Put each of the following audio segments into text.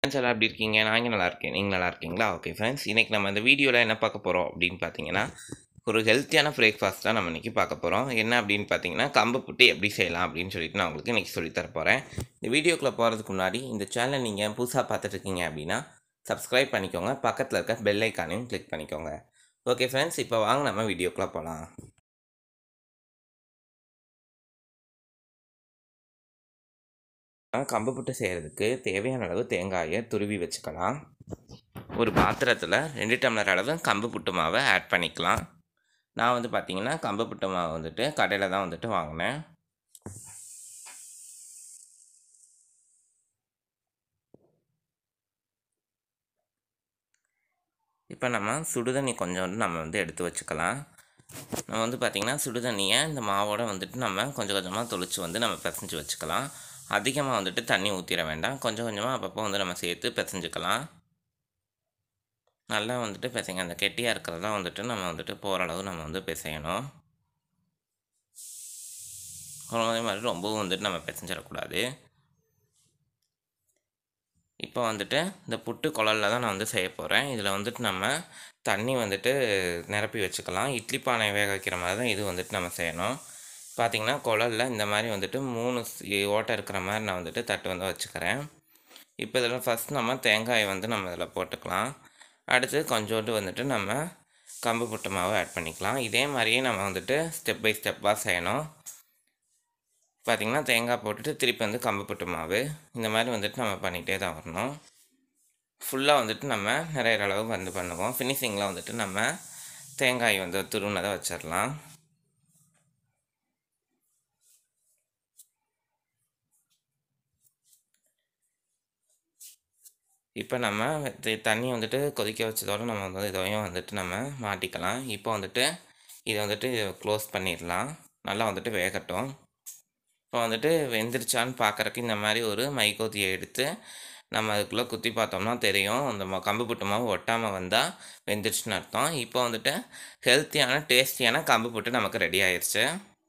friends எல்லாம் எப்படி இருக்கீங்க நான் இங்கே நல்லா இருக்கேன் நீங்கள் நல்லா இருக்கீங்களா ஓகே ஃப்ரெண்ட்ஸ் இன்றைக்கி நம்ம இந்த வீடியோவில் என்ன பார்க்க போகிறோம் அப்படின்னு பார்த்தீங்கன்னா ஒரு ஹெல்த்தியான பிரேக்ஃபாஸ்ட் தான் நம்ம இன்றைக்கி பார்க்க போகிறோம் என்ன அப்படின்னு பார்த்தீங்கன்னா கம்பு புட்டு எப்படி செய்யலாம் அப்படின்னு சொல்லிட்டு நான் உங்களுக்கு இன்றைக்கி சொல்லித்தர போகிறேன் இந்த வீடியோக்குள்ளே போகிறதுக்கு முன்னாடி இந்த சேனலை நீங்கள் புதுசாக பார்த்துட்டு இருக்கீங்க அப்படின்னா சப்ஸ்கிரைப் பண்ணிக்கோங்க பக்கத்தில் இருக்க பெல் ஐக்கானையும் கிளிக் பண்ணிக்கோங்க ஓகே ஃப்ரெண்ட்ஸ் இப்போ வாங்க நம்ம வீடியோக்குள்ளே போகலாம் கம்பு புட்டு செய்கிறதுக்கு தேவையான அளவு தேங்காயை துருவி வச்சுக்கலாம் ஒரு பாத்திரத்தில் ரெண்டு டம்ளர் அளவு கம்பு புட்டு மாவை ஆட் பண்ணிக்கலாம் நான் வந்து பார்த்திங்கன்னா கம்பு புட்டு மாவு வந்துட்டு கடையில் தான் வந்துட்டு வாங்கினேன் இப்போ நம்ம சுடுதண்ணி கொஞ்சோண்டு நம்ம வந்து எடுத்து வச்சுக்கலாம் நம்ம வந்து பார்த்திங்கன்னா சுடுதண்ணியை இந்த மாவோட வந்துட்டு நம்ம கொஞ்சம் கொஞ்சமாக தொளிச்சு வந்து நம்ம பிசைஞ்சு வச்சுக்கலாம் அதிகமாக வந்துட்டு தண்ணி ஊற்றிட வேண்டாம் கொஞ்சம் கொஞ்சமாக அப்பப்போ வந்து நம்ம சேர்த்து பிசைஞ்சுக்கலாம் நல்லா வந்துட்டு பிசைங்க அந்த கெட்டியாக இருக்கிறதெல்லாம் வந்துட்டு நம்ம வந்துட்டு போகிற அளவு நம்ம வந்து பிசையணும் அதே மாதிரி ரொம்பவும் வந்துட்டு நம்ம பிசைஞ்சிடக்கூடாது இப்போ வந்துட்டு இந்த புட்டு குழலில் தான் நான் வந்து செய்ய போகிறேன் இதில் வந்துட்டு நம்ம தண்ணி வந்துட்டு நிரப்பி வச்சுக்கலாம் இட்லி பானை வேக வைக்கிற மாதிரி தான் இது வந்துட்டு நம்ம செய்யணும் பார்த்திங்கன்னா குழலில் இந்த மாதிரி வந்துட்டு மூணு ஓட்டை இருக்கிற மாதிரி நான் வந்துட்டு தட்டு வந்து வச்சுக்கிறேன் இப்போ இதில் ஃபஸ்ட் நம்ம தேங்காயை வந்து நம்ம இதில் போட்டுக்கலாம் அடுத்து கொஞ்சோண்டு வந்துட்டு நம்ம கம்பு புட்டு மாவு ஆட் பண்ணிக்கலாம் இதே மாதிரியே நம்ம வந்துட்டு ஸ்டெப் பை ஸ்டெப்பாக செய்யணும் பார்த்திங்கன்னா தேங்காய் போட்டுட்டு திருப்பி வந்து கம்பு புட்டு மாவு இந்த மாதிரி வந்துட்டு நம்ம பண்ணிகிட்டே தான் வரணும் ஃபுல்லாக வந்துட்டு நம்ம நிறைய அளவு வந்து பண்ணுவோம் ஃபினிஷிங்கில் வந்துட்டு நம்ம தேங்காய் வந்து துருவினதை வச்சிடலாம் இப்போ நம்ம தண்ணி வந்துட்டு கொதிக்க வச்சதோடு நம்ம வந்து இதையும் வந்துட்டு நம்ம மாட்டிக்கலாம் இப்போ வந்துட்டு இதை வந்துட்டு க்ளோஸ் பண்ணிடலாம் நல்லா வந்துட்டு வேகட்டும் இப்போ வந்துட்டு வெந்துருச்சான்னு பார்க்குறக்கு இந்த மாதிரி ஒரு மைக்கோத்தியை எடுத்து நம்ம அதுக்குள்ளே குத்தி பார்த்தோம்னா தெரியும் அந்த கம்பு புட்டு மாவு ஒட்டாமல் வந்தால் வெந்துருச்சுன்னு அர்த்தம் இப்போ வந்துட்டு ஹெல்த்தியான டேஸ்டியான கம்பு புட்டு நமக்கு ரெடி ஆயிடுச்சு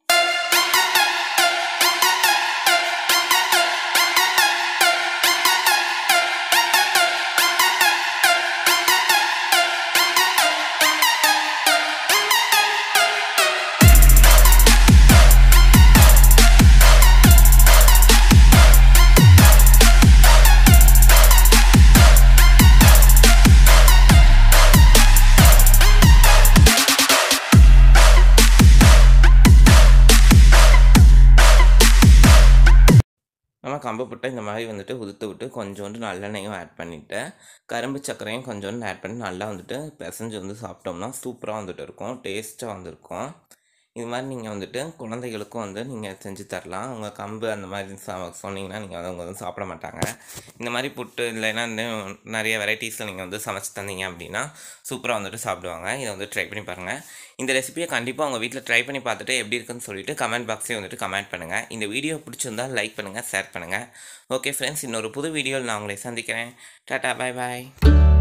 நம்ம கம்பு புட்டை இந்த மாதிரி வந்துட்டு உதுத்து விட்டு கொஞ்சோண்டு நல்லெண்ணெயும் ஆட் பண்ணிவிட்டு கரும்பு சர்க்கரையும் கொஞ்சோண்டு ஆட் பண்ணி நல்லா வந்துட்டு பிசைஞ்சு வந்து சாப்பிட்டோம்னா சூப்பராக வந்துட்டு இருக்கும் டேஸ்ட்டாக வந்துருக்கும் இது மாதிரி நீங்கள் வந்துட்டு குழந்தைகளுக்கும் வந்து நீங்கள் செஞ்சு தரலாம் உங்கள் கம்பு அந்த மாதிரி சொன்னீங்கன்னா நீங்கள் வந்து அவங்க வந்து சாப்பிட மாட்டாங்க இந்த மாதிரி புட்டு இல்லைன்னா நிறைய வெரைட்டிஸில் நீங்கள் வந்து சமைச்சு தந்தீங்க அப்படின்னா சூப்பராக வந்துட்டு சாப்பிடுவாங்க இதை வந்து ட்ரை பண்ணி பாருங்கள் இந்த ரெசிபியை கண்டிப்பாக உங்கள் வீட்டில் ட்ரை பண்ணி பார்த்துட்டு எப்படி இருக்குன்னு சொல்லிட்டு கமெண்ட் பாக்ஸ்லேயே வந்துட்டு கமெண்ட் பண்ணுங்கள் இந்த வீடியோ பிடிச்சிருந்தால் லைக் பண்ணுங்கள் ஷேர் பண்ணுங்கள் ஓகே ஃப்ரெண்ட்ஸ் இன்னொரு புது வீடியோவில் நான் உங்களை சந்திக்கிறேன் டாட்டா பாய் பாய்